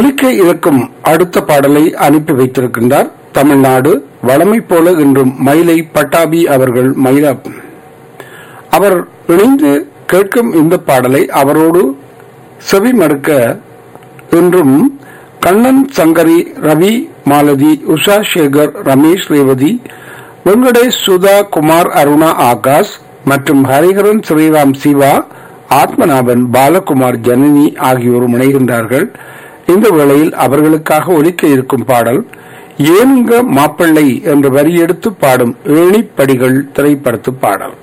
ஒலிக்க இருக்கும் அடுத்த பாடலை அனுப்பி வைத்திருக்கின்றார் தமிழ்நாடு வளமை போல இன்றும் மயிலை பட்டாபி அவர்கள் மயிலா அவர் இணைந்து கேட்கும் இந்த பாடலை அவரோடு செவி மறுக்க இன்றும் கண்ணன் சங்கரி ரவி மாலதி உஷா சேகர் ரமேஷ் ரேவதி வெங்கடேஷ் சுதா குமார் அருணா ஆகாஷ் மற்றும் ஹரிஹரன் ஸ்ரீராம் சிவா ஆத்மநாபன் பாலகுமார் ஜனனி ஆகியோரும் இணைகின்றார்கள் இந்த வேளையில் அவர்களுக்காக ஒலிக்க இருக்கும் பாடல் ஏனுங்க மாப்பிள்ளை என்ற வரியெடுத்து பாடும் ஏணிப்படிகள் திரைப்படத்து பாடல்